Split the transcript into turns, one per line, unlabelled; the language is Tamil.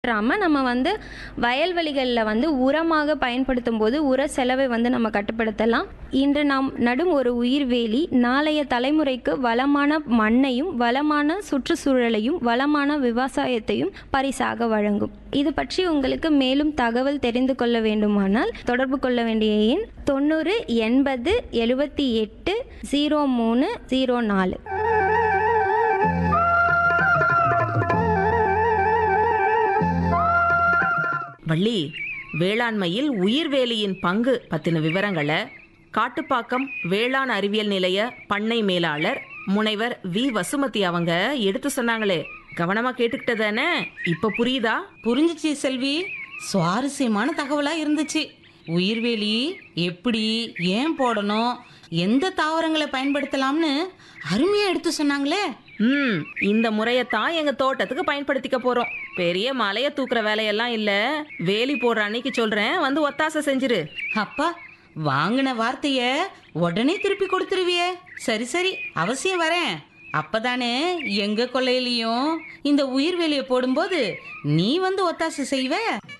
பின்பற்றாமல் நம்ம வந்து வயல்வெளிகளில் வந்து உரமாக பயன்படுத்தும் போது உர செலவை வந்து நம்ம கட்டுப்படுத்தலாம் இன்று நாம் நடும் ஒரு உயிர்வேலி நாளைய தலைமுறைக்கு வளமான மண்ணையும் வளமான சுற்றுச்சூழலையும் வளமான விவசாயத்தையும் பரிசாக வழங்கும் இது பற்றி உங்களுக்கு மேலும் தகவல் தெரிந்து கொள்ள வேண்டுமானால் தொடர்பு கொள்ள வேண்டிய எண் தொண்ணூறு எண்பது எழுபத்தி எட்டு ஜீரோ மூணு ஜீரோ நாலு
வள்ளி வேளாண்மையில் உயிர்வேலியின் பங்கு பத்தின விவரங்களை காட்டுப்பாக்கம் வேளாண் அறிவியல் நிலைய பண்ணை மேலாளர் முனைவர் வி வசுமதி அவங்க எடுத்து சொன்னாங்களே கவனமா கேட்டுக்கிட்டதானே இப்ப புரியுதா
புரிஞ்சுச்சு செல்வி சுவாரஸ்யமான தகவலா இருந்துச்சு உயிர்வேலி எப்படி ஏன் போடணும் எந்த தாவரங்களை பயன்படுத்தலாம்னு அருமையா எடுத்து சொன்னாங்களே
ம் இந்த முறையத்தான் எங்க தோட்டத்துக்கு பயன்படுத்திக்க போறோம் பெரிய மலைய தூக்குற வேலையெல்லாம் இல்ல வேலி போடுற அன்னைக்கு சொல்றேன் வந்து ஒத்தாசை செஞ்சிரு
அப்பா வாங்கின வார்த்தைய உடனே திருப்பி கொடுத்துருவியே சரி சரி அவசியம் வரேன் அப்பதானே எங்க கொள்ளையிலையும் இந்த உயிர்வேலியை போடும்போது நீ வந்து ஒத்தாசை செய்வ